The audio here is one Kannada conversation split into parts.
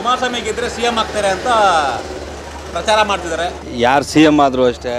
ಕುಮಾರಸ್ವಾಮಿ ಗೆದ್ರೆ ಸಿ ಎಂ ಆಗ್ತಾರೆ ಅಂತ ಪ್ರಚಾರ ಮಾಡ್ತಿದ್ದಾರೆ ಯಾರು ಸಿ ಎಮ್ ಆದರೂ ಅಷ್ಟೇ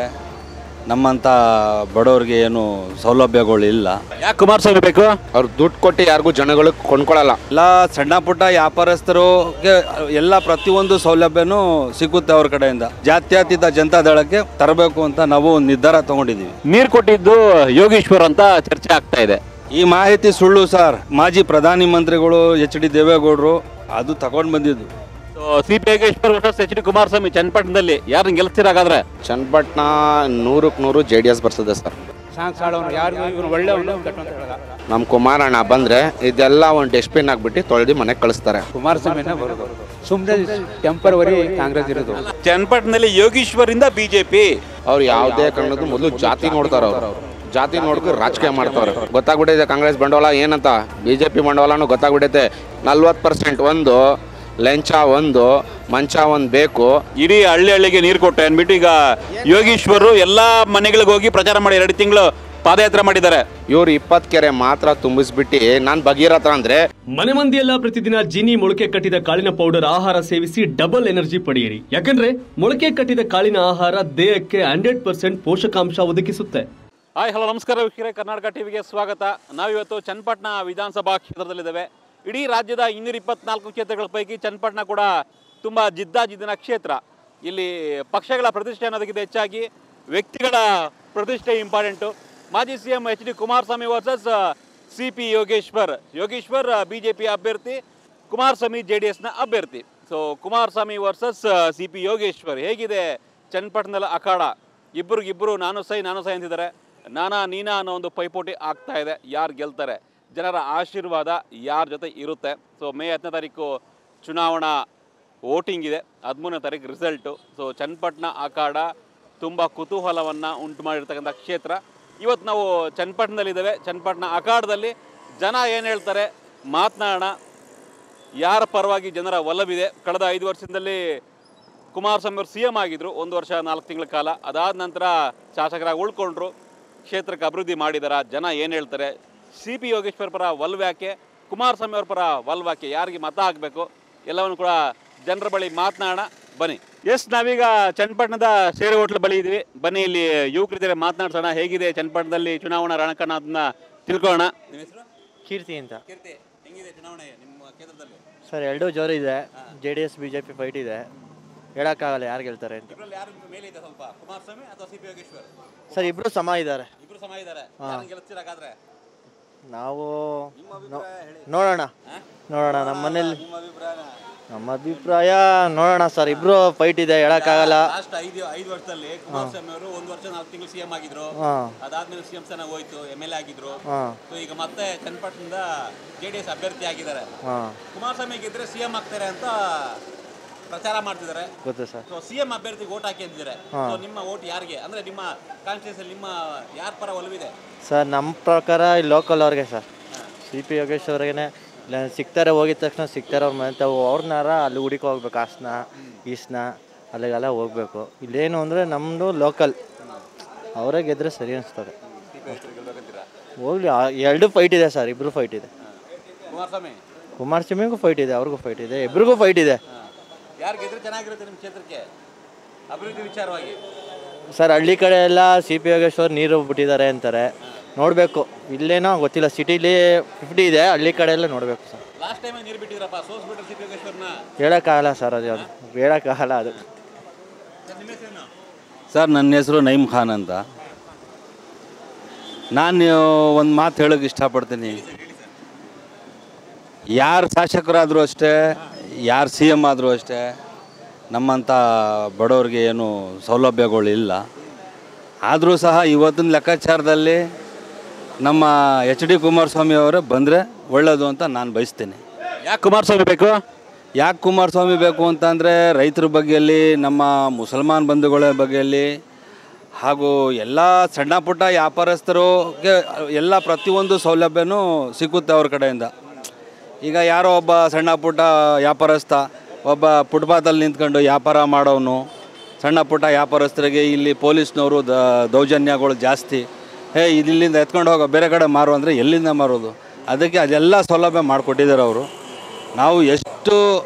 ನಮ್ಮಂಥ ಬಡವ್ರಿಗೆ ಏನು ಸೌಲಭ್ಯಗಳು ಇಲ್ಲ ಯಾಕೆ ಕುಮಾರಸ್ವಾಮಿ ಬೇಕು ಅವ್ರು ದುಡ್ಡು ಕೊಟ್ಟು ಯಾರಿಗೂ ಜನಗಳು ಕೊಂಡ್ಕೊಳ್ಳಲ್ಲ ಎಲ್ಲ ಸಣ್ಣ ಪುಟ್ಟ ವ್ಯಾಪಾರಸ್ಥರಿಗೆ ಎಲ್ಲ ಪ್ರತಿಯೊಂದು ಸೌಲಭ್ಯನೂ ಸಿಗುತ್ತೆ ಅವ್ರ ಕಡೆಯಿಂದ ಜಾತ್ಯತೀತ ಜನತಾದಳಕ್ಕೆ ತರಬೇಕು ಅಂತ ನಾವು ಒಂದು ನಿರ್ಧಾರ ತಗೊಂಡಿದ್ದೀವಿ ನೀರು ಕೊಟ್ಟಿದ್ದು ಯೋಗೇಶ್ವರ್ ಅಂತ ಚರ್ಚೆ ಆಗ್ತಾ ಇದೆ ಈ ಮಾಹಿತಿ ಸುಳ್ಳು ಸರ್ ಮಾಜಿ ಪ್ರಧಾನಿ ಮಂತ್ರಿಗಳು ಎಚ್ ಡಿ ದೇವೇಗೌಡರು ಅದು ತಗೊಂಡು ಬಂದಿದ್ದು so C P Yogeshwar versus H D Kumaraswamy ಚನ್ನಪಟ್ಟಣದಲ್ಲಿ ಯಾರನ್ನ ಗೆಲ್ಸ್ತೀರಾಗಾದ್ರೆ ಚನ್ನಪಟ್ಟಣ ನೂರಕ್ಕೆ ನೂರು ಜೆ ಡಿ ಎಸ್ ಬರ್ತದೆ ಸರ್ ಸಾಂಗ್ಸ್ ಆಡೋನು ಯಾರಿಗೂ ಇವನು ಒಳ್ಳೆ ಕೆಟ್ಟ ಅಂತ ಹೇಳಲ್ಲ ನಮ್ಮ ಕುಮಾರಣ್ಣ ಬಂದರೆ ಇದೆಲ್ಲ ಒಂದು ಡಸ್ಟ್ಬಿನ್ ಹಾಕ್ಬಿಟ್ಟು ತೊಳೆದು ಮನೆಗೆ ಕಳಿಸ್ತಾರೆ ಕುಮಾರಸ್ವಾಮಿನ ಬರೋದು ಸುಮ್ಮನೆ ಟೆಂಪರವರಿ ಕಾಂಗ್ರೆಸ್ ಇರೋದು ಚನ್ನಪಟ್ಟಣದಲ್ಲಿ ಯೋಗೀಶ್ವರ್ ಇಂದ ಬಿಜೆಪಿ ಅವ್ರು ಯಾವುದೇ ಕಾರಣಕ್ಕೂ ಮೊದಲು ಜಾತಿ ನೋಡ್ತಾರೆ ಅವರು ಜಾತಿ ನೋಡ್ಕೊಂಡು ರಾಜಕೀಯ ಮಾಡ್ತಾವ್ರೆ ಗೊತ್ತಾಗ್ಬಿಟ್ಟಿದೆ ಕಾಂಗ್ರೆಸ್ ಬಂಡವಾಳ ಏನಂತ ಬಿ ಜೆ ಪಿ ಬಂಡವಾಳನೂ ಗೊತ್ತಾಗ್ಬಿಟ್ಟೈತೆ ನಲ್ವತ್ತು ಪರ್ಸೆಂಟ್ ಒಂದು ಲಂಚ ಒಂದು ಮಂಚ ಒಂದು ಬೇಕು ಇಡೀ ಹಳ್ಳಿ ಹಳ್ಳಿಗೆ ನೀರು ಕೊಟ್ಟೆ ಅಂದ್ಬಿಟ್ಟು ಈಗ ಯೋಗೀಶ್ವರು ಎಲ್ಲಾ ಮನೆಗಳಿಗೆ ಹೋಗಿ ಪ್ರಚಾರ ಮಾಡಿ ಎರಡು ತಿಂಗಳು ಪಾದಯಾತ್ರೆ ಮಾಡಿದ್ದಾರೆ ಇವ್ರು ಇಪ್ಪತ್ತು ಕೆರೆ ಮಾತ್ರ ತುಂಬಿಸ್ಬಿಟ್ಟು ನಾನು ಭಗೀರಥ ಅಂದರೆ ಮನೆ ಮಂದಿಯೆಲ್ಲ ಪ್ರತಿದಿನ ಜಿನಿ ಮೊಳಕೆ ಕಟ್ಟಿದ ಕಾಳಿನ ಪೌಡರ್ ಆಹಾರ ಸೇವಿಸಿ ಡಬಲ್ ಎನರ್ಜಿ ಪಡೆಯಿರಿ ಯಾಕಂದ್ರೆ ಮೊಳಕೆ ಕಟ್ಟಿದ ಕಾಳಿನ ಆಹಾರ ದೇಹಕ್ಕೆ ಹಂಡ್ರೆಡ್ ಪರ್ಸೆಂಟ್ ಪೋಷಕಾಂಶ ಒದಗಿಸುತ್ತೆ ಹಾಯ್ ಹಲೋ ನಮಸ್ಕಾರ ವೀಕ್ಷಕರೇ ಕರ್ನಾಟಕ ಟಿವಿಗೆ ಸ್ವಾಗತ ನಾವಿವತ್ತು ಚನ್ನಪಟ್ಟಣ ವಿಧಾನಸಭಾ ಕ್ಷೇತ್ರದಲ್ಲಿದ್ದೇವೆ ಇಡೀ ರಾಜ್ಯದ ಇನ್ನೂರ ಇಪ್ಪತ್ನಾಲ್ಕು ಕ್ಷೇತ್ರಗಳ ಪೈಕಿ ಚನ್ನಪಟ್ಟಣ ಕೂಡ ತುಂಬ ಜಿದ್ದಾಜಿದ್ದಿನ ಕ್ಷೇತ್ರ ಇಲ್ಲಿ ಪಕ್ಷಗಳ ಪ್ರತಿಷ್ಠೆ ಅನ್ನೋದಕ್ಕಿಂತ ಹೆಚ್ಚಾಗಿ ವ್ಯಕ್ತಿಗಳ ಪ್ರತಿಷ್ಠೆ ಇಂಪಾರ್ಟೆಂಟು ಮಾಜಿ C M H D Kumaraswamy versus C P Yogeshwar Yogeshwar B J P ಅಭ್ಯರ್ಥಿ ಕುಮಾರಸ್ವಾಮಿ ಜೆ ಡಿ ಎಸ್ನ ಅಭ್ಯರ್ಥಿ so Kumaraswamy versus C P Yogeshwar ಹೇಗಿದೆ ಚನ್ನಪಟ್ಟಣದ ಅಖಾಡ ಇಬ್ಬರಿಗಿಬ್ಬರು ನಾನು ಸೈ ನಾನು ಸೈ ಅಂತಿದ್ದಾರೆ ನಾನಾ ನೀನಾ ಅನ್ನೋ ಒಂದು ಪೈಪೋಟಿ ಆಗ್ತಾ ಇದೆ ಯಾರು ಗೆಲ್ತಾರೆ ಜನರ ಆಶೀರ್ವಾದ ಯಾರ ಜೊತೆ ಇರುತ್ತೆ ಸೊ ಮೇ ಹತ್ತನೇ ತಾರೀಕು ಚುನಾವಣಾ ವೋಟಿಂಗ್ ಇದೆ ಹದಿಮೂರನೇ ತಾರೀಕು ರಿಸಲ್ಟು ಸೊ ಚನ್ನಪಟ್ಟಣ ಅಖಾಡ ತುಂಬ ಕುತೂಹಲವನ್ನು ಉಂಟು ಮಾಡಿರ್ತಕ್ಕಂಥ ಕ್ಷೇತ್ರ ಇವತ್ತು ನಾವು ಚನ್ನಪಟ್ಟಣದಲ್ಲಿದ್ದೇವೆ ಚನ್ನಪಟ್ಟಣ ಅಖಾಡದಲ್ಲಿ ಜನ ಏನು ಹೇಳ್ತಾರೆ ಮಾತನಾಡೋಣ ಯಾರ ಪರವಾಗಿ ಜನರ ಒಲವಿದೆ ಕಳೆದ ಐದು ವರ್ಷದಲ್ಲಿ ಕುಮಾರಸ್ವಾಮಿ ಅವರು ಸಿ ಎಂ ಆಗಿದ್ರು ಒಂದು ವರ್ಷ ನಾಲ್ಕು ತಿಂಗಳ ಕಾಲ ಅದಾದ ನಂತರ ಶಾಸಕರಾಗಿ ಉಳ್ಕೊಂಡ್ರು ಕ್ಷೇತ್ರಕ್ಕೆ ಅಭಿವೃದ್ಧಿ ಮಾಡಿದಾರ ಜನ ಏನು ಹೇಳ್ತಾರೆ ಸಿ ಪಿ ಯೋಗೇಶ್ವರ್ ಪರ ಒಲ್ವ್ಯಾಕೆ ಕುಮಾರಸ್ವಾಮಿ ಅವ್ರ ಪರ ಒಲ್ವ್ಯಾಕೆ ಯಾರಿಗೆ ಮತ ಹಾಕಬೇಕು ಎಲ್ಲವನ್ನು ಕೂಡ ಜನರ ಬಳಿ ಮಾತನಾಡೋಣ ಬನ್ನಿ ಎಸ್ ನಾವೀಗ ಚನ್ನಪಟ್ಟಣದ ಸೇರೆ ಹೋಟ್ಲ್ ಬಳಿ ಇದ್ವಿ ಬನ್ನಿ ಇಲ್ಲಿ ಯುವಕರಿದ್ದಾರೆ ಮಾತನಾಡ್ಸೋಣ ಹೇಗಿದೆ ಚನ್ನಪಟ್ಟಣದಲ್ಲಿ ಚುನಾವಣಾ ರಣಕಣ ಅದನ್ನ ತಿಳ್ಕೊಳ್ಳೋಣ ನಿಮ್ಮ ಹೆಸರು ಕೀರ್ತಿ ಅಂತ ಕೀರ್ತಿ ಹೆಂಗಿದೆ ಚುನಾವಣೆ ನಿಮ್ಮ ಕ್ಷೇತ್ರದಲ್ಲಿ ಸರ್ ಎರಡೂ ಜೋರು ಇದೆ J D S B J P fight ಇದೆ ಹೇಳೋಕ್ಕಾಗಲ್ಲ ಯಾರು ಗೆಲ್ತಾರೆ ಅಂತ ಇಬ್ಬರಲ್ಲಿ ಯಾರು ಮೇಲೆ ಇದೆ ಸ್ವಲ್ಪ ಕುಮಾರಸ್ವಾಮಿ ಅಥವಾ ಸಿ ಪಿ ಯೋಗೇಶ್ವರ್ ಸರ್ ಇಬ್ಬರು ಸಮ ಇದ್ದಾರೆ ಇಬ್ರು ಸಮ ಇದ್ದಾರೆ ಯಾರನ್ನ ಗೆಲ್ಲಿಸ್ತೀರಾಗಾದ್ರೆ ನಾವು ನೋ- ನೋಡೋಣ ನೋಡೋಣ ನಮ್ಮ ಮನೇಲಿ ನಿಮ್ಮ ಅಭಿಪ್ರಾಯ ನಮ್ಮ ಅಭಿಪ್ರಾಯ ನೋಡೋಣ ಸರ್ ಇಬ್ಬರು ಫೈಟ್ ಇದೆ ಹೇಳೋಕ್ಕಾಗಲ್ಲ ಲಾಸ್ಟ್ ಐದು ಐದು ವರ್ಷದಲ್ಲಿ ಕುಮಾರಸ್ವಾಮಿ ಅವರು ಒಂದು ವರ್ಷ ನಾಲ್ಕು ತಿಂಗಳು ಸಿಎಂ ಆಗಿದ್ರು ಹಾಂ ಅದಾದ್ಮೇಲೆ ಸಿಎಂ ಸ್ಥಾನ ಹೋಯ್ತು ಎಮ್ ಎಲ್ ಎ ಆಗಿದ್ರು ಹಾಂ ಸೊ ಈಗ ಮತ್ತೆ ಚನ್ನಪಟ್ಟಣದ ಜೆ ಡಿ ಎಸ್ ಅಭ್ಯರ್ಥಿ ಆಗಿದ್ದಾರೆ ಹಾಂ ಕುಮಾರಸ್ವಾಮಿ ಗೆದ್ರೆ ಸಿಎಂ ಆಗ್ತಾರೆ ಅಂತ ಪ್ರಚಾರ ಮಾಡ್ತಿದ್ದಾರೆ ಗೊತ್ತು ಸರ್ ಸೊ ಸಿಎಂ ಅಭ್ಯರ್ಥಿಗೆ ಓಟ್ ಹಾಕಿ ಅಂತಿದ್ದಾರೆ ಸೊ ನಿಮ್ಮ ಓಟ್ ಯಾರಿಗೆ ಅಂದ್ರೆ ನಿಮ್ಮ ಕಾನ್ಸ್ಟಿಟ್ಯೂನ್ಸಿ ನಿಮ್ಮ ಯಾರ ಪರ ಒಲವಿದೆ ಸರ್ ನಮ್ಮ ಪ್ರಕಾರ ಲೋಕಲ್ ಅವ್ರಿಗೆ ಸರ್ ಸಿ ಪಿ ಯೋಗೇಶ್ ಅವ್ರಿಗೆ ಇಲ್ಲ ಸಿಗ್ತಾರೆ ಹೋಗಿದ ತಕ್ಷಣ ಸಿಗ್ತಾರೆ ಅವ್ರ ಮನೆ ತಾವು ಅವ್ರನ್ನಾರ ಅಲ್ಲಿ ಹುಡುಕಿ ಹೋಗ್ಬೇಕು ಹಾಸನ ಈಸ್ನ ಅಲ್ಲಿಗೆಲ್ಲ ಹೋಗ್ಬೇಕು ಇಲ್ಲೇನು ಅಂದರೆ ನಮ್ಮದು ಲೋಕಲ್ ಅವರೇ ಗೆದ್ರೆ ಸರಿ ಅನಿಸ್ತದೆ ಹೋಗ್ಲಿ ಆ- ಎರಡು ಫೈಟ್ ಇದೆ ಸರ್ ಇಬ್ಬರು ಫೈಟ್ ಇದೆ ಕುಮಾರಸ್ವಾಮಿ ಕುಮಾರಸ್ವಾಮಿಗೂ ಫೈಟ್ ಇದೆ ಅವ್ರಿಗೂ ಫೈಟ್ ಇದೆ ಇಬ್ರಿಗೂ ಫೈಟ್ ಇದೆ ಯಾರು ಗೆದ್ರೆ ಚೆನ್ನಾಗಿರುತ್ತೆ ನಿಮ್ಮ ಕ್ಷೇತ್ರಕ್ಕೆ ಅಭಿವೃದ್ಧಿ ವಿಚಾರವಾಗಿ ಸರ್ ಹಳ್ಳಿ ಕಡೆ ಎಲ್ಲ ಸಿ ಪಿ ಯೋಗೇಶ್ವರ್ ನೀರು ಬಿಟ್ಟಿದ್ದಾರೆ ಅಂತಾರೆ ನೋಡಬೇಕು ಇಲ್ಲೇನೋ ಗೊತ್ತಿಲ್ಲ ಸಿಟಿಲಿ ಫಿಫ್ಟಿ ಇದೆ ಹಳ್ಳಿ ಕಡೆ ಎಲ್ಲ ನೋಡಬೇಕು ಸರ್ ಲಾಸ್ಟ್ ಟೈಮ್ ನೀರು ಬಿಟ್ಟಿದ್ರಪ್ಪ ಸೋಸ್ಬಿಟ್ರೆ ಸಿ ಪಿ ಯೋಗೇಶ್ವರ್ನ ಹೇಳೋಕ್ಕಾಗಲ್ಲ ಸರ್ ಅದು ಅದು ಹೇಳೋಕ್ಕಾಗಲ್ಲ ಅದು ಸರ್, ನಿಮ್ಮ ಹೆಸರೇನು ಸರ್ ನನ್ನ ಹೆಸರು ನೈಮ್ ಖಾನ್ ಅಂತ ನಾನು ಒಂದು ಮಾತು ಹೇಳೋಕೆ ಇಷ್ಟಪಡ್ತೀನಿ ಯಾರು ಶಾಸಕರಾದರೂ ಅಷ್ಟೇ ಯಾರು ಸಿ ಎಮ್ ಆದರೂ ಅಷ್ಟೇ ನಮ್ಮಂಥ ಬಡವ್ರಿಗೆ ಏನು ಸೌಲಭ್ಯಗಳು ಇಲ್ಲ ಆದರೂ ಸಹ ಇವತ್ತಿನ ಲೆಕ್ಕಾಚಾರದಲ್ಲಿ ನಮ್ಮ ಎಚ್ ಡಿ ಕುಮಾರಸ್ವಾಮಿ ಅವರೇ ಬಂದರೆ ಒಳ್ಳೆಯದು ಅಂತ ನಾನು ಬಯಸ್ತೀನಿ ಯಾಕೆ ಕುಮಾರಸ್ವಾಮಿ ಬೇಕು ಯಾಕೆ ಕುಮಾರಸ್ವಾಮಿ ಬೇಕು ಅಂತಂದರೆ ರೈತರ ಬಗ್ಗೆಯಲ್ಲಿ ನಮ್ಮ ಮುಸಲ್ಮಾನ್ ಬಂಧುಗಳ ಬಗ್ಗೆಯಲ್ಲಿ ಹಾಗೂ ಎಲ್ಲ ಸಣ್ಣ ಪುಟ್ಟ ವ್ಯಾಪಾರಸ್ಥರಿಗೆ ಎಲ್ಲ ಪ್ರತಿಯೊಂದು ಸೌಲಭ್ಯನೂ ಸಿಗುತ್ತೆ ಅವ್ರ ಕಡೆಯಿಂದ ಈಗ ಯಾರೋ ಒಬ್ಬ ಸಣ್ಣ ಪುಟ್ಟ ವ್ಯಾಪಾರಸ್ಥ ಒಬ್ಬ ಫುಟ್ಪಾತಲ್ಲಿ ನಿಂತ್ಕೊಂಡು ವ್ಯಾಪಾರ ಮಾಡೋನು ಸಣ್ಣ ಪುಟ್ಟ ವ್ಯಾಪಾರಸ್ಥರಿಗೆ ಇಲ್ಲಿ ಪೊಲೀಸ್ನವರು ದ ದೌರ್ಜನ್ಯಗಳು ಜಾಸ್ತಿ ಹೇ ಇಲ್ಲಿಂದ ಎತ್ಕೊಂಡು ಹೋಗೋ ಬೇರೆ ಕಡೆ ಮಾರು ಅಂದರೆ ಎಲ್ಲಿಂದ ಮಾರೋದು ಅದಕ್ಕೆ ಅದೆಲ್ಲ ಸೌಲಭ್ಯ ಮಾಡಿಕೊಟ್ಟಿದ್ದಾರೆ ಅವರು ನಾವು ಎಷ್ಟು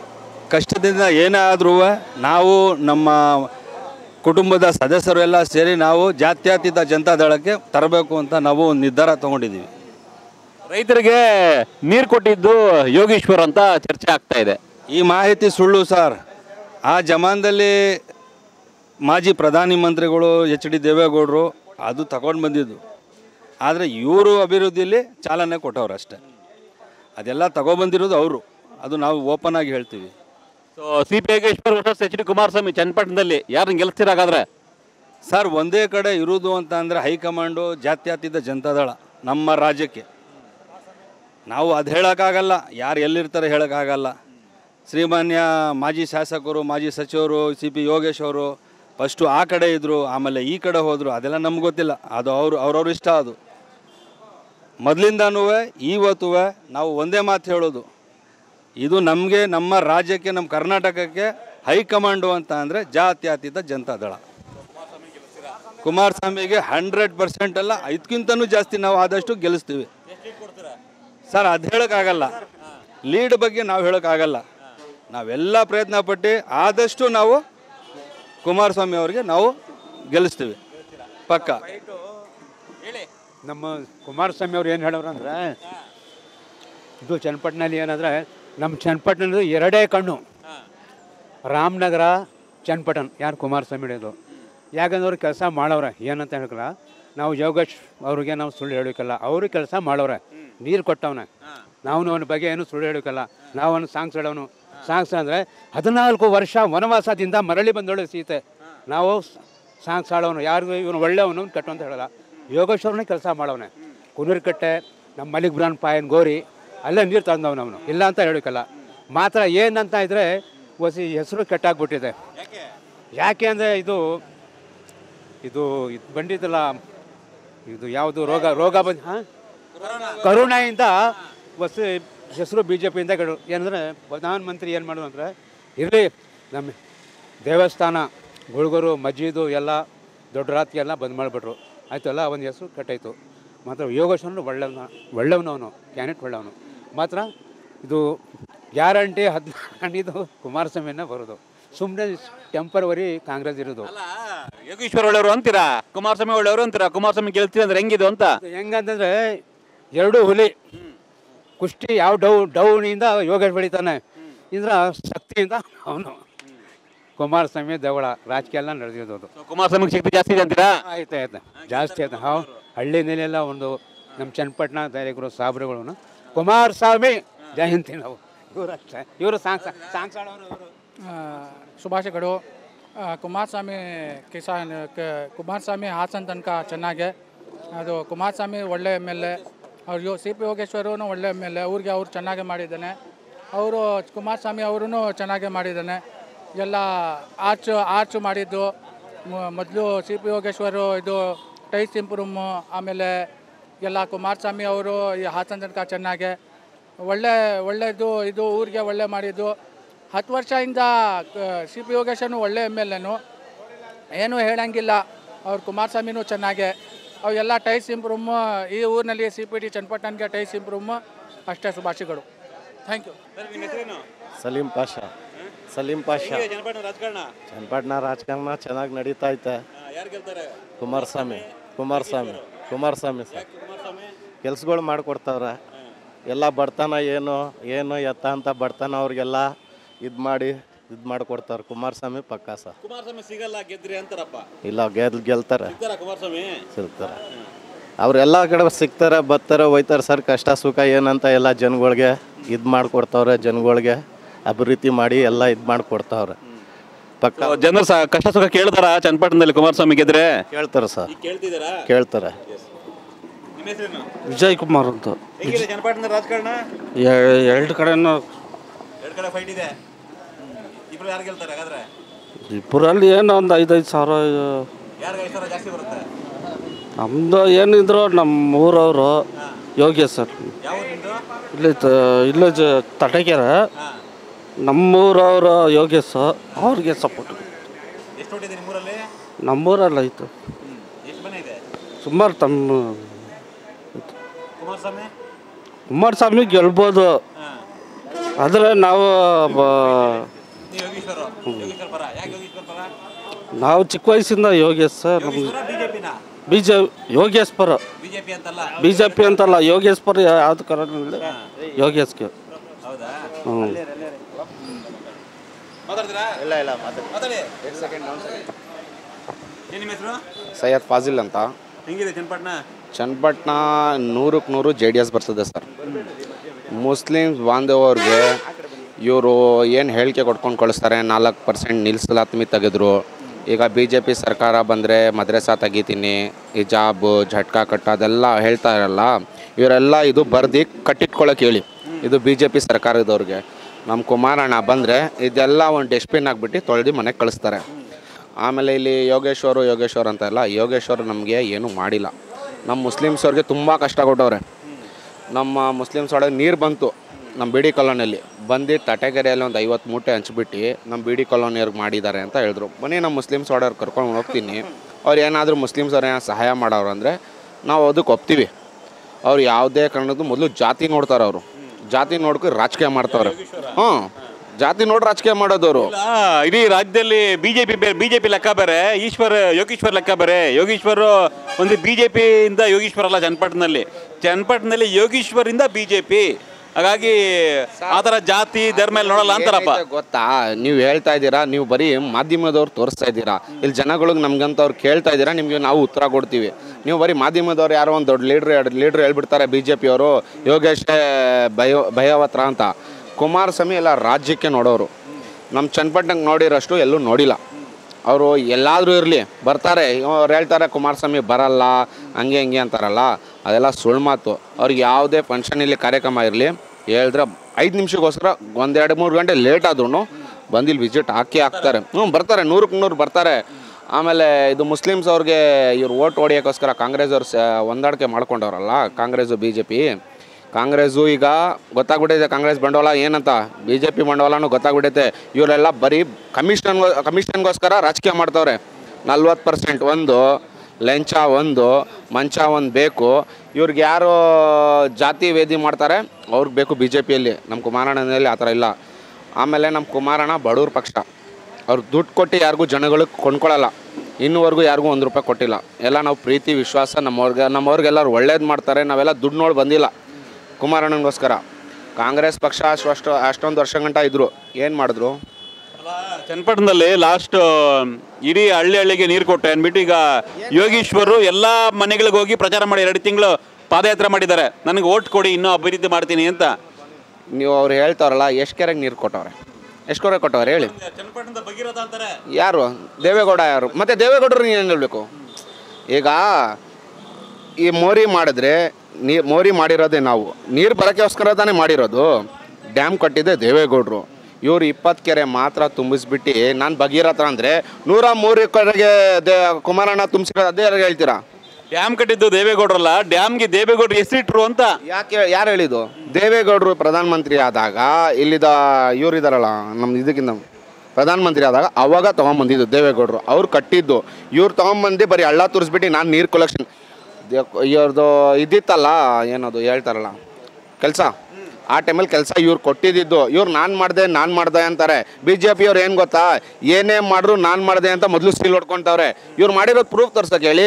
ಕಷ್ಟದಿಂದ ಏನೇ ಆದ್ರೂ ನಾವು ನಮ್ಮ ಕುಟುಂಬದ ಸದಸ್ಯರು ಎಲ್ಲ ಸೇರಿ ನಾವು ಜಾತ್ಯತೀತ ಜನತಾದಳಕ್ಕೆ ತರಬೇಕು ಅಂತ ನಾವು ಒಂದು ನಿರ್ಧಾರ ತಗೊಂಡಿದ್ದೀವಿ ರೈತರಿಗೆ ನೀರು ಕೊಟ್ಟಿದ್ದು ಯೋಗೀಶ್ವರ್ ಅಂತ ಚರ್ಚೆ ಆಗ್ತಾ ಇದೆ ಈ ಮಾಹಿತಿ ಸುಳ್ಳು ಸರ್ ಆ ಜಮಾನದಲ್ಲಿ ಮಾಜಿ ಪ್ರಧಾನಿ ಮಂತ್ರಿಗಳು ಎಚ್ ಡಿ ದೇವೇಗೌಡರು ಅದು ತಗೊಂಡು ಬಂದಿದ್ದು ಆದರೆ ಇವರು ಅಭಿವೃದ್ಧಿಯಲ್ಲಿ ಚಾಲನೆ ಕೊಟ್ಟವ್ರು ಅಷ್ಟೇ ಅದೆಲ್ಲ ತಗೊಬಂದಿರೋದು ಅವರು ಅದು ನಾವು ಓಪನ್ ಆಗಿ ಹೇಳ್ತೀವಿ so C P Yogeshwar versus H D Kumaraswamy ಚನ್ನಪಟ್ಟಣದಲ್ಲಿ ಯಾರನ್ನ ಗೆಲ್ಸ್ತೀರಾಗಾದ್ರೆ ಸರ್ ಒಂದೇ ಕಡೆ ಇರುವುದು ಅಂತ ಅಂದರೆ ಹೈಕಮಾಂಡು ಜಾತ್ಯತೀತ ಜನತಾದಳ ನಮ್ಮ ರಾಜ್ಯಕ್ಕೆ ನಾವು ಅದು ಹೇಳೋಕ್ಕಾಗಲ್ಲ ಯಾರು ಎಲ್ಲಿರ್ತಾರೆ ಹೇಳೋಕ್ಕಾಗಲ್ಲ ಶ್ರೀಮಾನ್ಯ ಮಾಜಿ ಶಾಸಕರು ಮಾಜಿ ಸಚಿವರು ಸಿ ಪಿ ಯೋಗೇಶ್ ಅವರು ಫಸ್ಟು ಆ ಕಡೆ ಇದ್ದರು ಆಮೇಲೆ ಈ ಕಡೆ ಹೋದರು ಅದೆಲ್ಲ ನಮ್ಗೆ ಗೊತ್ತಿಲ್ಲ ಅದು ಅವರು ಅವ್ರವ್ರ ಇಷ್ಟ ಅದು ಮೊದಲಿಂದನೂ ಇವತ್ತೂ ನಾವು ಒಂದೇ ಮಾತು ಹೇಳೋದು ಇದು ನಮಗೆ ನಮ್ಮ ರಾಜ್ಯಕ್ಕೆ ನಮ್ಮ ಕರ್ನಾಟಕಕ್ಕೆ ಹೈಕಮಾಂಡು ಅಂತ ಅಂದರೆ ಜಾತ್ಯತೀತ ಜನತಾದಳ ಕುಮಾರಸ್ವಾಮಿಗೆ ಹಂಡ್ರೆಡ್ ಪರ್ಸೆಂಟ್ ಅಲ್ಲ ಇದಕ್ಕಿಂತನೂ ಜಾಸ್ತಿ ನಾವು ಆದಷ್ಟು ಗೆಲ್ಲಿಸ್ತೀವಿ ಸರ್ ಅದು ಹೇಳೋಕ್ಕಾಗಲ್ಲ ಲೀಡ್ ಬಗ್ಗೆ ನಾವು ಹೇಳೋಕ್ಕಾಗಲ್ಲ ನಾವೆಲ್ಲ ಪ್ರಯತ್ನ ಪಟ್ಟು ಆದಷ್ಟು ನಾವು ಕುಮಾರಸ್ವಾಮಿ ಅವರಿಗೆ ನಾವು ಗೆಲ್ಲಿಸ್ತೀವಿ ಪಕ್ಕ ನಮ್ಮ ಕುಮಾರಸ್ವಾಮಿ ಅವ್ರು ಏನು ಹೇಳೋರು ಅಂದರೆ ಇದು ಚನ್ನಪಟ್ಟಣದಲ್ಲಿ ಏನಂದರೆ ನಮ್ಮ ಚನ್ನಪಟ್ಟಣದ ಎರಡೇ ಕಣ್ಣು ರಾಮನಗರ ಚನ್ನಪಟ್ಟಣ ಯಾರು ಕುಮಾರಸ್ವಾಮಿ ಹಿಡಿಯೋದು ಯಾಕಂದ್ರೆ ಅವ್ರು ಕೆಲಸ ಮಾಡವ್ರೆ ಏನಂತ ಹೇಳಕ್ಕಲ್ಲ ನಾವು ಯೋಗೇಶ್ ಅವ್ರಿಗೆ ನಾವು ಸುಳ್ಳು ಹೇಳೋಕ್ಕಲ್ಲ ಅವರು ಕೆಲಸ ಮಾಡವ್ರೆ ನೀರು ಕೊಟ್ಟವನೆ ನಾವು ಅವನ ಬಗ್ಗೆ ಏನು ಸುಳ್ಳು ಹೇಳೋಕ್ಕಲ್ಲ ನಾವು ಅವನು ಸಾಂಗ್ಸ್ ಹೇಳೋನು ಸಾಂಗ್ಸ್ ಅಂದರೆ ಹದಿನಾಲ್ಕು ವರ್ಷ ವನವಾಸದಿಂದ ಮರಳಿ ಬಂದೋಳು ಸೀತೆ ನಾವು ಸಾಂಗ್ಸ್ ಆಡೋನು ಯಾರಿಗೂ ಇವನು ಒಳ್ಳೆಯವನು ಕೆಟ್ಟು ಅಂತ ಹೇಳಲ್ಲ ಯೋಗೇಶ್ವರನೇ ಕೆಲಸ ಮಾಡವನೆ ಕುನೂರ್ಕಟ್ಟೆ ನಮ್ಮ ಮಲಿಕ್ ಬ್ರಾನ್ ಪಾಯನ್ ಗೋರಿ ಅಲ್ಲೇ ನೀರು ತಂದವನು ಅವನು ಇಲ್ಲ ಅಂತ ಹೇಳೋಕ್ಕಲ್ಲ ಮಾತ್ರ ಏನಂತ ಇದ್ರೆ ಹೊಸಿ ಹೆಸರು ಕೆಟ್ಟಾಗ್ಬಿಟ್ಟಿದೆ ಯಾಕೆ ಅಂದರೆ ಇದು ಇದು ಇದು ಬಂದಿದ್ದಲ್ಲ ಇದು ಯಾವುದು ರೋಗ ರೋಗ ಬಂದು ಹಾಂ ಕರುಣೆಯಿಂದ ಹೊಸ ಹೆಸರು ಬಿ ಜೆ ಪಿಯಿಂದ ಕೆಡು ಏನಂದರೆ ಪ್ರಧಾನಮಂತ್ರಿ ಏನು ಮಾಡೋದು ಅಂದರೆ ಇರಲಿ ನಮ್ಮ ದೇವಸ್ಥಾನ ಗುಳ್ಗರು ಮಸ್ಜಿದು ಎಲ್ಲ ದೊಡ್ಡ ರಾತ್ರಿ ಎಲ್ಲ ಬಂದ್ ಮಾಡಿಬಿಟ್ರು ಆಯ್ತಲ್ಲ ಒಂದು ಹೆಸರು ಕೆಟ್ಟಾಯಿತು ಮಾತ್ರ ಯೋಗೇಶ್ವರನು ಒಳ್ಳೆಯವನ ಒಳ್ಳೆಯವನು ಅವನು ಕ್ಯಾನೆಟ್ ಒಳ್ಳೆಯವನು ಮಾತ್ರ ಇದು ಗ್ಯಾರಂಟಿ ಹದಿನಾಲ್ಕು ಕುಮಾರಸ್ವಾಮಿಯನ್ನ ಬರೋದು ಸುಮ್ಮನೆ ಟೆಂಪರವರಿ ಕಾಂಗ್ರೆಸ್ ಇರೋದು ಯೋಗೀಶ್ವರ್ ಒಳ್ಳೆಯವರು ಅಂತೀರಾ ಕುಮಾರಸ್ವಾಮಿ ಒಳ್ಳೆಯವರು ಅಂತೀರಾ ಕುಮಾರಸ್ವಾಮಿ ಗೆಲ್ತೀವಿ ಅಂದ್ರೆ ಹೆಂಗಿದು ಅಂತ ಅದು ಹೆಂಗಂತಂದ್ರೆ ಎರಡು ಹುಲಿ ಕುಷ್ಟಿ ಯಾವ ಡೌ ಡೌನಿಂದ ಯೋಗೇಶ್ ಬೆಳಿತಾನೆ ಇಂದ್ರ ಶಕ್ತಿಯಿಂದ ಅವನು ಕುಮಾರಸ್ವಾಮಿ ದೇವಳ ರಾಜಕೀಯ ಎಲ್ಲ ನಡೆದಿರೋದು So, ಕುಮಾರಸ್ವಾಮಿಗೆ ಶಕ್ತಿ ಜಾಸ್ತಿ ಇದೆ ಅಂತೀರಾ ಆಯ್ತು ಆಯ್ತು ಜಾಸ್ತಿ ಆಯ್ತು ಹಾಂ ಹಳ್ಳಿನಲ್ಲೆಲ್ಲ ಒಂದು ನಮ್ಮ ಚನ್ನಪಟ್ಟಣ ಧೈರ್ಯಗುರು ಸಾಬ್ರುಗಳು ಕುಮಾರಸ್ವಾಮಿ ಜಯಂತಿ ನಾವು ಇವರು ಅಷ್ಟೇ ಇವರು ಸಾಂಗ್ಸ್ ಸಾಂಗ್ಸ್ ಆಡೋರು ಇವರು ಆ, ಶುಭಾಶಯಗಳು ಆ, ಕುಮಾರಸ್ವಾಮಿ ಕಿಸಾನ್ ಕ- ಕುಮಾರಸ್ವಾಮಿ ಹಾಸನ್ ತನಕ ಚೆನ್ನಾಗೆ ಅದು ಕುಮಾರಸ್ವಾಮಿ ಒಳ್ಳೆ ಎಮ್ ಎಲ್ ಎ ಅವ್ರು ಯೋ ಸಿ ಪಿ ಯೋಗೇಶ್ವರೂ ಒಳ್ಳೆ ಎಮ್ ಎಲ್ ಎ ಅವ್ರಿಗೆ ಅವ್ರು ಚೆನ್ನಾಗೇ ಮಾಡಿದ್ದಾನೆ ಅವರು ಕುಮಾರಸ್ವಾಮಿ ಅವರೂ ಚೆನ್ನಾಗೇ ಮಾಡಿದ್ದಾನೆ ಎಲ್ಲ ಆರ್ಚ್ ಆರ್ಚ್ ಮಾಡಿದ್ದು ಮೊದಲು ಸಿ ಪಿ ಯೋಗೇಶ್ವರು ಇದು ಟೈಸ್ ಇಂಪ್ರೂಮ್ ಆಮೇಲೆ ಎಲ್ಲ ಕುಮಾರಸ್ವಾಮಿ ಅವರು ಈ ಹಾಸನ ತನಕ ಚೆನ್ನಾಗೆ ಒಳ್ಳೆ ಒಳ್ಳೆಯದು ಇದು ಊರಿಗೆ ಒಳ್ಳೆ ಮಾಡಿದ್ದು ಹತ್ತು ವರ್ಷದಿಂದ ಸಿ ಪಿ ಯೋಗೇಶನು ಒಳ್ಳೆ ಎಮ್ ಎಲ್ ಎನು ಏನೂ ಹೇಳಂಗಿಲ್ಲ ಅವ್ರು ಕುಮಾರಸ್ವಾಮಿನೂ ಚೆನ್ನಾಗೆ ಅವೆಲ್ಲ ಟೈಸ್ ಇಂಪ್ರೂಮ್ ಈ ಊರಿನಲ್ಲಿ ಸಿ ಪಿ ಟಿ ಚನ್ನಪಟ್ಟಣಗೆ ಟೈಸ್ ಇಂಪ್ರೂಮ್ ಅಷ್ಟೇ ಶುಭಾಶಯಗಳು ಥ್ಯಾಂಕ್ ಯು ಸಲೀಂ ಪಾಷಾ ಸಲೀಂ ಪಾಷಾ ರಾಜಕಾರಣ ಚನ್ನಪಟ್ಟಣ ರಾಜಕಾರಣ ಚೆನ್ನಾಗಿ ನಡೀತಾ ಐತೆ ಯಾರು ಗೆಲ್ತಾರೆ ಕುಮಾರಸ್ವಾಮಿ ಕುಮಾರಸ್ವಾಮಿ ಕುಮಾರಸ್ವಾಮಿ ಸರ್ ಕೆಲ್ಸಗಳು ಮಾಡಿಕೊಡ್ತಾವ್ರೆ ಎಲ್ಲ ಬಡತನ ಏನು ಏನು ಎತ್ತ ಅಂತ ಬಡತನ ಅವ್ರಿಗೆಲ್ಲ ಇದು ಮಾಡಿ ಇದು ಮಾಡಿಕೊಡ್ತಾರೆ ಕುಮಾರಸ್ವಾಮಿ ಪಕ್ಕ ಸರ್ ಕುಮಾರಸ್ವಾಮಿ ಸಿಗಲ್ಲ ಗೆದ್ರಿ ಅಂತಾರಪ್ಪ ಇಲ್ಲ ಗೆಲ್ ಗೆಲ್ತಾರೆ ಸಿಗ್ತಾರ ಕುಮಾರಸ್ವಾಮಿ ಸಿಗ್ತಾರೆ ಅವರೆಲ್ಲ ಕಡೆ ಸಿಗ್ತಾರೆ ಬರ್ತಾರೆ ಹೋಯ್ತಾರೆ ಸರ್ ಕಷ್ಟ ಸುಖ ಏನಂತ ಎಲ್ಲ ಜನಗಳಿಗೆ ಇದು ಮಾಡಿಕೊಡ್ತಾವ್ರೆ ಜನಗಳಿಗೆ ಅಭಿವೃದ್ಧಿ ಮಾಡಿ ಎಲ್ಲ ಇದು ಮಾಡಿಕೊಡ್ತಾವ್ರೆ ಪಕ್ಕ ಜನರು ಸಹ ಕಷ್ಟ ಸುಖ ಕೇಳ್ತಾರ ಚನ್ನಪಟ್ಟಣದಲ್ಲಿ ಕುಮಾರಸ್ವಾಮಿ ಗೆದ್ರೆ ಕೇಳ್ತಾರೆ ಸರ್ ಕೇಳ್ತಿದ್ದೀರಾ ಕೇಳ್ತಾರೆ ನಿಮ್ಮ ಹೆಸರೇನು ವಿಜಯ್ ಕುಮಾರ್ ಅಂತ ಹೇಗಿದೆ ಚನ್ನಪಟ್ಟಣದ ರಾಜಕಾರಣ ಎರಡು ಕಡೆನೂ ಎರಡು ಕಡೆ ಫೈಟ್ ಇದೆ ಇಬ್ರು ಯಾರು ಗೆಲ್ತಾರೆ ಹಾಗಾದ್ರೆ ಇಬ್ಬರಲ್ಲಿ ಏನೋ ಒಂದು ಐದೈದು ಸಾವಿರ ಯಾರಿಗೆ ಐದು ಸಾವಿರ ಜಾಸ್ತಿ ಬರುತ್ತೆ ನಮ್ಮದು ಏನಿದ್ರು ನಮ್ಮ ಊರವರು ಯೋಗ್ಯ ಸರ್ ಯಾವ ನಿಮ್ದು ಇಲ್ಲಿ ತ- ಇಲ್ಲೇ ಜ ತಟಕೆರೆ ನಮ್ಮೂರವ್ರ ಯೋಗೇಶ್ ಅವ್ರಿಗೆ ಸಪೋರ್ಟ್ ಎಷ್ಟು ಹೊಟ್ಟಿದೆ ನಿಮ್ಮೂರಲ್ಲಿ ನಮ್ಮೂರಲ್ಲಿ ಆಯಿತು ಎಷ್ಟು ಮನೆ ಇದೆ ಸುಮಾರು ತಮ್ಮ ಕುಮಾರಸ್ವಾಮಿ ಕುಮಾರಸ್ವಾಮಿ ಗೆಲ್ಬೋದು ಆದರೆ ನಾವು ಬ- ಯೋಗೇಶ್ವರ್ ಪರ ಯಾಕೆ ಯೋಗೇಶ್ವರ್ ಪರ ನಾವು ಚಿಕ್ಕ ವಯಸ್ಸಿಂದ ಯೋಗೇಶ್ ಸರ್ ನಮ್ಗೆ ಬಿಜೆಪಿನ ಬಿ ಜೆ ಯೋಗೇಶ್ ಪರ ಬಿಜೆಪಿ ಅಂತಲ್ಲ ಬಿ ಜೆ ಪಿ ಅಂತಲ್ಲ ಯೋಗೇಶ್ ಪರ ಯಾವ್ದು ಕಾರಣದಲ್ಲಿ ಯೋಗೇಶ್ಗೆ ಹೌದಾ ಹ್ಞೂ ಮಾತಾಡ್ತೀರಾ ಇಲ್ಲ ಇಲ್ಲ ಮಾತಾಡಿ ಮಾತಾಡಿ ಏನ್ ನಿಮ್ಮ ಹೆಸರು ಸೈಯದ್ ಫಾಜಿಲ್ ಅಂತ ಹೆಂಗಿದೆ ಚನ್ನಪಟ್ಟಣ ಚನ್ನಪಟ್ಟಣ ನೂರಕ್ಕೆ ನೂರು ಜೆ ಡಿ ಎಸ್ ಬರ್ತದೆ ಸರ್ ಮುಸ್ಲಿಮ್ಸ್ ಬಾಂಧವ್ರಿಗೆ ಇವರು ಏನು ಹೇಳಿಕೆ ಕೊಟ್ಕೊಂಡು ಕಳಿಸ್ತಾರೆ ನಾಲ್ಕು ಪರ್ಸೆಂಟ್ ನಿಲ್ಸಲಾತ್ಮಿ ತೆಗೆದ್ರು ಈಗ ಬಿ ಜೆ ಪಿ ಸರ್ಕಾರ ಬಂದರೆ ಮದ್ರಸಾ ತೆಗಿತೀನಿ ಹಿಜಾಬ್ ಝಟ್ಕಾ ಕಟ್ಟ ಅದೆಲ್ಲ ಹೇಳ್ತಾ ಇರಲ್ಲ ಇವರೆಲ್ಲ ಇದು ಬರ್ದು ಕಟ್ಟಿಟ್ಕೊಳ್ಳೋಕೆ ಹೇಳಿ ಇದು ಬಿ ಜೆ ಪಿ ಸರ್ಕಾರದವ್ರಿಗೆ ನಮ್ಮ ಕುಮಾರಣ್ಣ ಬಂದರೆ ಇದೆಲ್ಲ ಒಂದು ಡಸ್ಟ್ಬಿನ್ ಹಾಕ್ಬಿಟ್ಟು ತೊಳೆದು ಮನೆಗೆ ಕಳಿಸ್ತಾರೆ ಆಮೇಲೆ ಇಲ್ಲಿ ಯೋಗೇಶ್ವರು ಯೋಗೇಶ್ವರ್ ಅಂತ ಇಲ್ಲ ಯೋಗೇಶ್ವರ್ ನಮಗೆ ಏನೂ ಮಾಡಿಲ್ಲ ನಮ್ಮ ಮುಸ್ಲಿಮ್ಸ್ ಅವ್ರಿಗೆ ತುಂಬ ಕಷ್ಟ ಕೊಟ್ಟವ್ರೆ ನಮ್ಮ ಮುಸ್ಲಿಮ್ಸ್ ಒಳಗೆ ನೀರು ಬಂತು ನಮ್ಮ ಬಿಡಿ ಕಾಲೋನಿಯಲ್ಲಿ ಬಂದು ತಟೆಗೆರೆಯಲ್ಲಿ ಒಂದು ಐವತ್ತು ಮೂಟೆ ಹಂಚ್ಬಿಟ್ಟು ನಮ್ಮ ಬಿಡಿ ಕಾಲೋನಿಯವ್ರಿಗೆ ಮಾಡಿದ್ದಾರೆ ಅಂತ ಹೇಳಿದ್ರು ಬನ್ನಿ ನಮ್ಮ ಮುಸ್ಲಿಮ್ಸ್ ಒಳಗೆ ಕರ್ಕೊಂಡು ಹೋಗ್ತೀನಿ ಅವ್ರು ಏನಾದರೂ ಮುಸ್ಲಿಮ್ಸ್ ಅವ್ರು ಏನಾದ್ರು ಸಹಾಯ ಮಾಡೋರು ಅಂದರೆ ನಾವು ಅದಕ್ಕೆ ಒಪ್ತೀವಿ ಅವ್ರು ಯಾವುದೇ ಕಾರಣದ್ದು ಮೊದಲು ಜಾತಿ ನೋಡ್ತಾರೆ ಅವರು ಜಾತಿ ನೋಡ್ಕೊಂಡು ರಾಜಕೀಯ ಮಾಡ್ತಾವ್ರೆ ಹ್ಞೂ ಜಾತಿ ನೋಡಿ ರಾಜಕೀಯ ಮಾಡೋದವರು ಇಲ್ಲ, ಇಡೀ ರಾಜ್ಯದಲ್ಲಿ ಬಿಜೆಪಿ ಬೇರೆ ಬಿಜೆಪಿ ಲೆಕ್ಕ ಬೇರೆ ಈಶ್ವರ್ ಯೋಗೀಶ್ವರ್ ಲೆಕ್ಕ ಬೇರೆ ಯೋಗೀಶ್ವರ್ ಒಂದು ಬಿಜೆಪಿ ಇಂದ ಯೋಗೀಶ್ವರ್ ಅಲ್ಲ ಚನ್ನಪಟ್ಟಣದಲ್ಲಿ ಚನ್ನಪಟ್ಟಣದಲ್ಲಿ ಯೋಗೀಶ್ವರ್ ಇಂದ ಬಿಜೆಪಿ ಹಾಗಾಗಿ ಆ ಥರ ಜಾತಿ ಧರ್ಮ ಎಲ್ಲ ನೋಡಲ್ಲ ಅಂತಾರಪ್ಪ ಏನೈತೆ ಗೊತ್ತಾ ನೀವು ಹೇಳ್ತಾ ಇದ್ದೀರಾ ನೀವು ಬರೀ ಮಾಧ್ಯಮದವ್ರು ತೋರಿಸ್ತಾ ಇದ್ದೀರಾ ಇಲ್ಲಿ ಜನಗಳಿಗೆ ನಮ್ಗಂತವ್ರು ಕೇಳ್ತಾ ಇದ್ದೀರಾ ನಿಮಗೆ ನಾವು ಉತ್ತರ ಕೊಡ್ತೀವಿ ನೀವು ಬರೀ ಮಾಧ್ಯಮದವ್ರು ಯಾರೋ ಒಂದು ದೊಡ್ಡ ಲೀಡ್ರ್ ಎರಡು ಲೀಡ್ರ್ ಹೇಳ್ಬಿಡ್ತಾರೆ ಬಿ ಜೆ ಪಿಯವರು ಯೋಗೇಶ್ ಭಯ ಭಯವತ್ರ ಅಂತ ಕುಮಾರಸ್ವಾಮಿ ಎಲ್ಲ ರಾಜ್ಯಕ್ಕೆ ನೋಡೋರು ನಮ್ಮ ಚನ್ನಪಟ್ಟಣಕ್ಕೆ ನೋಡಿರೋಷ್ಟು ಎಲ್ಲೂ ನೋಡಿಲ್ಲ ಅವರು ಎಲ್ಲಾದರೂ ಇರಲಿ ಬರ್ತಾರೆ ಅವ್ರು ಹೇಳ್ತಾರೆ ಕುಮಾರಸ್ವಾಮಿ ಬರಲ್ಲ ಹಂಗೆ ಹಿಂಗೆ ಅಂತಾರಲ್ಲ ಅದೆಲ್ಲ ಸುಳ್ಳು ಮಾತು ಅವ್ರಿಗೆ ಯಾವುದೇ ಫಂಕ್ಷನ್ ಇಲ್ಲಿ ಕಾರ್ಯಕ್ರಮ ಇರಲಿ ಹೇಳಿದ್ರೆ ಐದು ನಿಮಿಷಕ್ಕೋಸ್ಕರ ಒಂದೆರಡು ಮೂರು ಗಂಟೆ ಲೇಟ್ ಆದ್ರೂ ಬಂದು ಇಲ್ಲಿ ವಿಸಿಟ್ ಹಾಕಿ ಹಾಕ್ತಾರೆ ಹ್ಞೂ ಬರ್ತಾರೆ ನೂರಕ್ಕೆ ನೂರು ಬರ್ತಾರೆ ಆಮೇಲೆ ಇದು ಮುಸ್ಲಿಮ್ಸ್ ಅವ್ರಿಗೆ ಇವ್ರು ಓಟ್ ಹೊಡಿಯೋಕ್ಕೋಸ್ಕರ ಕಾಂಗ್ರೆಸ್ ಅವ್ರು ಸ ಹೊಂದಾಣಿಕೆ ಮಾಡ್ಕೊಂಡವ್ರಲ್ಲ Congress B J P Congress ಈಗ ಗೊತ್ತಾಗ್ಬಿಟ್ಟೈತೆ ಕಾಂಗ್ರೆಸ್ ಬಂಡವಾಳ ಏನಂತ ಬಿ ಜೆ ಪಿ ಬಂಡವಾಳನೂ ಗೊತ್ತಾಗ್ಬಿಟ್ಟೈತೆ ಇವರೆಲ್ಲ ಬರೀ ಕಮಿಷನ್ ಕಮಿಷನ್ಗೋಸ್ಕರ ರಾಜಕೀಯ ಮಾಡ್ತವ್ರೆ ನಲ್ವತ್ತು ಪರ್ಸೆಂಟ್ ಒಂದು ಲಂಚ ಒಂದು ಮಂಚ ಒಂದು ಬೇಕು ಇವ್ರಿಗೆ ಯಾರು ಜಾತಿ ವೇದಿ ಮಾಡ್ತಾರೆ ಅವ್ರಿಗೆ ಬೇಕು ಬಿ ಜೆ ಪಿಯಲ್ಲಿ ನಮ್ಮ ಕುಮಾರಣ್ಣನಲ್ಲಿ ಆ ಥರ ಇಲ್ಲ ಆಮೇಲೆ ನಮ್ಮ ಕುಮಾರಣ್ಣ ಬಡವ್ರ ಪಕ್ಷ ಅವ್ರು ದುಡ್ಡು ಕೊಟ್ಟು ಯಾರಿಗೂ ಜನಗಳಿಗೆ ಕೊಂಡ್ಕೊಳ್ಳಲ್ಲ ಇನ್ನೂವರೆಗೂ ಯಾರಿಗೂ ಒಂದು ರೂಪಾಯಿ ಕೊಟ್ಟಿಲ್ಲ ಎಲ್ಲ ನಾವು ಪ್ರೀತಿ ವಿಶ್ವಾಸ ನಮ್ಮವ್ರಿಗೆ ನಮ್ಮವ್ರಿಗೆಲ್ಲರೂ ಒಳ್ಳೇದು ಮಾಡ್ತಾರೆ ನಾವೆಲ್ಲ ದುಡ್ಡು ನೋಡಿ ಬಂದಿಲ್ಲ ಕುಮಾರಣ್ಣನಿಗೋಸ್ಕರ ಕಾಂಗ್ರೆಸ್ ಪಕ್ಷ ಅಷ್ಟು ಅಷ್ಟು ಅಷ್ಟೊಂದು ವರ್ಷ ಗಂಟ ಇದ್ರು ಏನು ಮಾಡಿದ್ರು ಚನ್ನಪಟ್ಟಣದಲ್ಲಿ ಲಾಸ್ಟ್ ಇಡೀ ಹಳ್ಳಿ ಹಳ್ಳಿಗೆ ನೀರು ಕೊಟ್ಟೆ ಅಂದ್ಬಿಟ್ಟು ಈಗ ಯೋಗೀಶ್ವರು ಎಲ್ಲ ಮನೆಗಳಿಗೆ ಹೋಗಿ ಪ್ರಚಾರ ಮಾಡಿ ಎರಡು ತಿಂಗಳು ಪಾದಯಾತ್ರೆ ಮಾಡಿದ್ದಾರೆ ನನಗೆ ಓಟ್ ಕೊಡಿ ಇನ್ನೂ ಅಭಿವೃದ್ಧಿ ಮಾಡ್ತೀನಿ ಅಂತ ನೀವು ಅವ್ರು ಹೇಳ್ತಾರಲ್ಲ ಎಷ್ಟು ಕೆರೆಗೆ ನೀರು ಕೊಟ್ಟವ್ರೆ ಎಷ್ಟು ಕೆರೆ ಕೊಟ್ಟವ್ರೆ ಹೇಳಿ ಚನ್ನಪಟ್ಟಣದ ಭಗೀರಥ ಅಂತಾರೆ ಯಾರು ದೇವೇಗೌಡ ಯಾರು ಮತ್ತು ದೇವೇಗೌಡರು ಏನು ಹೇಳಬೇಕು ಈಗ ಈ ಮೋರಿ ಮಾಡಿದ್ರೆ ನೀ ಮೋರಿ ಮಾಡಿರೋದೇ ನಾವು ನೀರು ಬರೋಕ್ಕೋಸ್ಕರ ತಾನೇ ಮಾಡಿರೋದು ಡ್ಯಾಮ್ ಕಟ್ಟಿದ್ದೆ ದೇವೇಗೌಡರು ಇವರು ಇಪ್ಪತ್ತು ಕೆರೆ ಮಾತ್ರ ತುಂಬಿಸ್ಬಿಟ್ಟು ನಾನು ಭಗೀರಥ ಅಂದರೆ ನೂರ ಮೂರು ಕೆರೆಗೆ ದೇ ಕುಮಾರಣ್ಣ ತುಂಬಿಸಿರೋದು ಅದೇ ಯಾರಿಗೆ ಹೇಳ್ತೀರಾ ಡ್ಯಾಮ್ ಕಟ್ಟಿದ್ದು ದೇವೇಗೌಡರಲ್ಲ ಡ್ಯಾಮ್ಗೆ ದೇವೇಗೌಡರು ಹೆಸರಿಟ್ರು ಅಂತ ಯಾಕೆ ಯಾರು ಹೇಳಿದ್ದು ದೇವೇಗೌಡರು ಪ್ರಧಾನಮಂತ್ರಿ ಆದಾಗ ಇಲ್ಲಿದ ಇವ್ರು ಇದಾರಲ್ಲ ನಮ್ಮ ಇದಕ್ಕಿಂತ ಪ್ರಧಾನಮಂತ್ರಿ ಆದಾಗ ಅವಾಗ ತೊಗೊಂಬಂದಿದ್ದು ದೇವೇಗೌಡರು ಅವ್ರು ಕಟ್ಟಿದ್ದು ಇವ್ರು ತೊಗೊಂಬಂದು ಬರೀ ಹಳ್ಳ ತುರಿಸ್ಬಿಟ್ಟು ನಾನು ನೀರು ಕಲೆಕ್ಷನ್ ಇವ್ರದ್ದು ಇದ್ದಿತ್ತಲ್ಲ ಏನದು ಹೇಳ್ತಾರಲ್ಲ ಕೆಲಸ ಆ ಟೈಮಲ್ಲಿ ಕೆಲಸ ಇವ್ರು ಕೊಟ್ಟಿದ್ದು ಇವ್ರು ನಾನು ಮಾಡಿದೆ ನಾನು ಮಾಡಿದೆ ಅಂತಾರೆ ಬಿ ಜೆ ಪಿಯವ್ರು ಏನು ಗೊತ್ತಾ ಏನೇ ಮಾಡ್ರು ನಾನು ಮಾಡಿದೆ ಅಂತ ಮೊದಲು ಸ್ಟೀಲ್ ಹೊಡ್ಕೊಂತವ್ರೆ ಇವ್ರು ಮಾಡಿರೋದು ಪ್ರೂಫ್ ತೋರ್ಸಕ್ಕೆ ಹೇಳಿ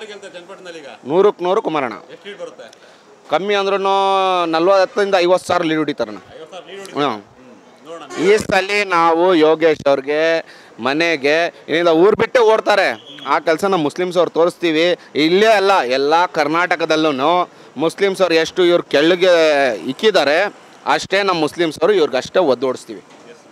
ನೂರಕ್ಕೆ ನೂರು ಕುಮಾರಣ್ಣ ಕಮ್ಮಿ ಅಂದ್ರೂ ನಲ್ವತ್ತರಿಂದ ಐವತ್ತು ಸಾವಿರ ಲೀಡ್ ಹೊಡಿತಾರಣ್ಣ ಹ್ಞೂ ಈ ಸಲ ನಾವು ಯೋಗೇಶ್ ಅವ್ರಿಗೆ ಮನೆಗೆ ಇಲ್ಲಿಂದ ಊರು ಬಿಟ್ಟೆ ಓಡ್ತಾರೆ ಆ ಕೆಲಸ ನಮ್ಮ ಮುಸ್ಲಿಮ್ಸ್ ಅವ್ರು ತೋರಿಸ್ತೀವಿ ಇಲ್ಲೇ ಅಲ್ಲ ಎಲ್ಲ ಕರ್ನಾಟಕದಲ್ಲೂ ಮುಸ್ಲಿಮ್ಸ್ ಅವ್ರು ಎಷ್ಟು ಇವ್ರು ಕೆಳಗೆ ಇಕ್ಕಿದ್ದಾರೆ ಅಷ್ಟೇ ನಮ್ಮ ಮುಸ್ಲಿಮ್ಸ್ ಅವರು ಇವ್ರಿಗೆ ಅಷ್ಟೇ ಒದ್ದೋಡಿಸ್ತೀವಿ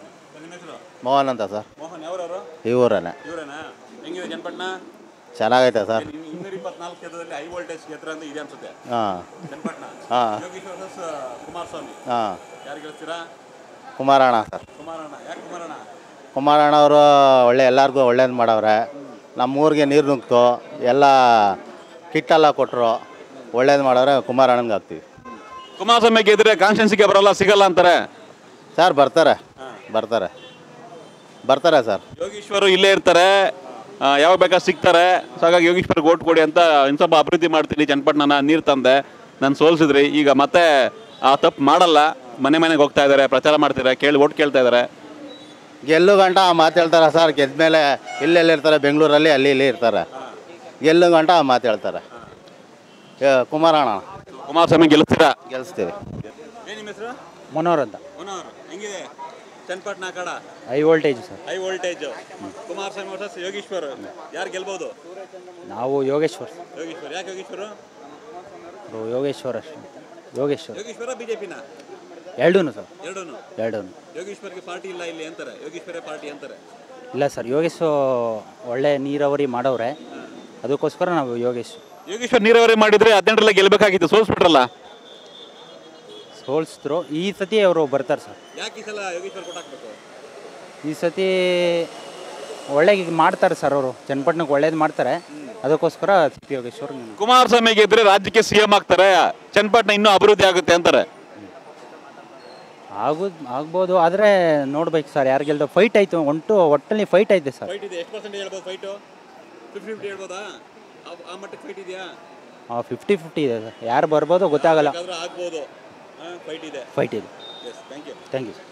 ಮೋಹನ್ ಅಂತ ಸರ್ ಮೋಹನ್ ಅವರವರು ಈ ಊರನೇ ಇವರೇನಾ ಹೆಂಗಿದೆ ಚನ್ನಪಟ್ಟಣ ಚೆನ್ನಾಗೈತೆ ಸರ್ ಇನ್ನೂರ ಇಪ್ಪತ್ನಾಲ್ಕು ಕ್ಷೇತ್ರದಲ್ಲಿ ಹೈ ವೋಲ್ಟೇಜ್ ಕ್ಷೇತ್ರ ಅಂತ ಇದೆ ಅನ್ಸುತ್ತೆ ಹಾಂ ಚನ್ನಪಟ್ಟಣ ಹಾಂ ಯೋಗೀಶ್ವರ ವರ್ಸಸ್ ಕುಮಾರಸ್ವಾಮಿ ಹಾಂ ಯಾರು ಗೆಲ್ಸ್ತೀರಾ ಕುಮಾರಣ್ಣ ಸರ್ ಕುಮಾರಣ್ಣ ಯಾಕೆ ಕುಮಾರಣ್ಣ ಕುಮಾರಣ್ಣ ಅವರು ಒಳ್ಳೆ ಎಲ್ಲರಿಗೂ ಒಳ್ಳೇದು ಮಾಡವ್ರೆ ನಮ್ಮೂರಿಗೆ ನೀರು ನುಗ್ತು ಎಲ್ಲ ಕಿಟ್ಟೆಲ್ಲ ಕೊಟ್ಟರು ಒಳ್ಳೇದು ಮಾಡವ್ರೆ ಕುಮಾರಣ್ಣಂಗೆ ಹಾಕ್ತೀವಿ ಕುಮಾರಸ್ವಾಮಿ ಗೆದ್ರೆ ಕಾನ್ಸ್ಟೆನ್ಸಿಗೆ ಬರಲ್ಲ ಸಿಗಲ್ಲ ಅಂತಾರೆ ಸರ್ ಬರ್ತಾರೆ ಬರ್ತಾರೆ ಬರ್ತಾರೆ ಸರ್ ಯೋಗೀಶ್ವರು ಇಲ್ಲೇ ಇರ್ತಾರೆ ಆ, ಯಾವಾಗ ಬೇಕಾದ್ರೆ ಸಿಗ್ತಾರೆ ಸೊ ಹಾಗಾಗಿ ಯೋಗೀಶ್ವರ್ಗೆ ಓಟ್ ಕೊಡಿ ಅಂತ ಇನ್ನು ಸ್ವಲ್ಪ ಅಭಿವೃದ್ಧಿ ಮಾಡ್ತೀನಿ ಚನ್ನಪಟ್ಟಣನ ನೀರು ತಂದೆ ನಾನು ಸೋಲ್ಸಿದ್ರಿ ಈಗ ಮತ್ತೆ ಆ ತಪ್ಪು ಮಾಡಲ್ಲ ಮನೆ ಮನೆಗೆ ಹೋಗ್ತಾ ಇದ್ದಾರೆ ಪ್ರಚಾರ ಮಾಡ್ತಿದ್ದಾರೆ ಕೇಳಿ ಓಟ್ ಕೇಳ್ತಾ ಇದ್ದಾರೆ ಗೆಲ್ಲು ಗಂಟ ಆ ಮಾತು ಹೇಳ್ತಾರೆ ಸರ್ ಗೆದ್ಮೇಲೆ ಇಲ್ಲೆಲ್ಲಿ ಇರ್ತಾರೆ ಬೆಂಗಳೂರಲ್ಲಿ ಅಲ್ಲಿ ಇಲ್ಲಿ ಇರ್ತಾರೆ ಗೆಲ್ಲು ಗಂಟ ಆ ಮಾತು ಹೇಳ್ತಾರೆ ಏ, ಕುಮಾರಣ್ಣ ಕುಮಾರಸ್ವಾಮಿ ಗೆಲ್ಲಿಸ್ತೀರಾ ಗೆಲ್ಲಿಸ್ತೀವಿ ಏನ್ ನಿಮ್ಮ ಹೆಸರು ಮನೋಹರ್ ಅಂತ ಮನೋಹರ್ ಹೆಂಗಿದೆ ಚನ್ನಪಟ್ಟಣ ಕಡ high voltage sir high voltage Kumaraswamy versus Yogishwar ಯಾರು ಗೆಲ್ಬಹುದು ನಾವು ಯೋಗೇಶ್ವರ್ ಯೋಗೀಶ್ವರ್ ಯಾಕೆ ಯೋಗೀಶ್ವರ ಯೋಗೇಶ್ವರ್ ಅಷ್ಟೇ ಯೋಗೇಶ್ವರ್ ಯೋಗೀಶ್ವರ ಬಿಜೆಪಿನ ಎರಡೂ ಸರ್ ಎರಡೂ ಎರಡೂ ಯೋಗೀಶ್ವರ್ಗೆ ಪಾರ್ಟಿ ಇಲ್ಲ ಇಲ್ಲಿ ಅಂತಾರೆ ಯೋಗೀಶ್ವರೇ ಪಾರ್ಟಿ ಅಂತಾರೆ ಇಲ್ಲ ಸರ್ ಯೋಗೇಶ್ ಒಳ್ಳೆ ನೀರಾವರಿ ಮಾಡವ್ರೆ ಅದಕ್ಕೋಸ್ಕರ ನಾವು ಯೋಗೇಶ್ ಯೋಗೀಶ್ವರ್ ನೀರಾವರಿ ಮಾಡಿದ್ರೆ ಹದಿನೆಂಟರಲ್ಲ ಗೆಲ್ಬೇಕಾಗಿತ್ತು ಸೋಲ್ಸ್ಬಿಟ್ರಲ್ಲ ಸೋಲ್ಸಿದ್ರು ಈ ಸತಿ ಅವರು ಬರ್ತಾರೆ ಸರ್ ಯಾಕೆ ಈ ಸಲ ಯೋಗೀಶ್ವರ್ ಕೊಟ್ಟಾಕ್ಬೇಕು ಈ ಸತಿ ಒಳ್ಳೆ ಮಾಡ್ತಾರೆ ಸರ್ ಅವರು ಚನ್ನಪಟ್ಟಣಕ್ಕೆ ಒಳ್ಳೇದು ಮಾಡ್ತಾರೆ ಅದಕ್ಕೋಸ್ಕರ ಸಿ ಪಿ ಯೋಗೇಶ್ವರ್ ಕುಮಾರಸ್ವಾಮಿ ಗೆದ್ರೆ ರಾಜ್ಯಕ್ಕೆ ಸಿಎಂ ಆಗ್ತಾರೆ ಚನ್ನಪಟ್ಟಣ ಇನ್ನೂ ಅಭಿವೃದ್ಧಿ ಆಗುತ್ತೆ ಅಂತಾರೆ ಆಗೋದು ಆಗ್ಬೋದು ಆದರೆ ನೋಡ್ಬೇಕು ಸರ್ ಯಾರು ಗೆಲ್ದೋ ಫೈಟ್ ಆಯಿತು ಒಂಟು ಒಟ್ಟಲ್ಲಿ ಫೈಟ್ ಐತೆ ಸರ್ ಫೈಟ್ ಇದೆ ಎಷ್ಟು ಪರ್ಸೆಂಟ್ ಹೇಳ್ಬೋದು ಫೈಟು ಫಿಫ್ಟಿ ಫಿಫ್ಟಿ ಹೇಳ್ಬೋದಾ ಆ ಮಟ್ಟಕ್ಕೆ ಫೈಟ್ ಇದೆಯಾ ಫಿಫ್ಟಿ ಫಿಫ್ಟಿ ಇದೆ ಸರ್ ಯಾರು ಬರ್ಬೋದು ಗೊತ್ತಾಗಲ್ಲ ಆಗ್ಬೋದು ಫೈಟ್ ಇದೆ ಫೈಟ್ ಇದೆ yes thank you thank you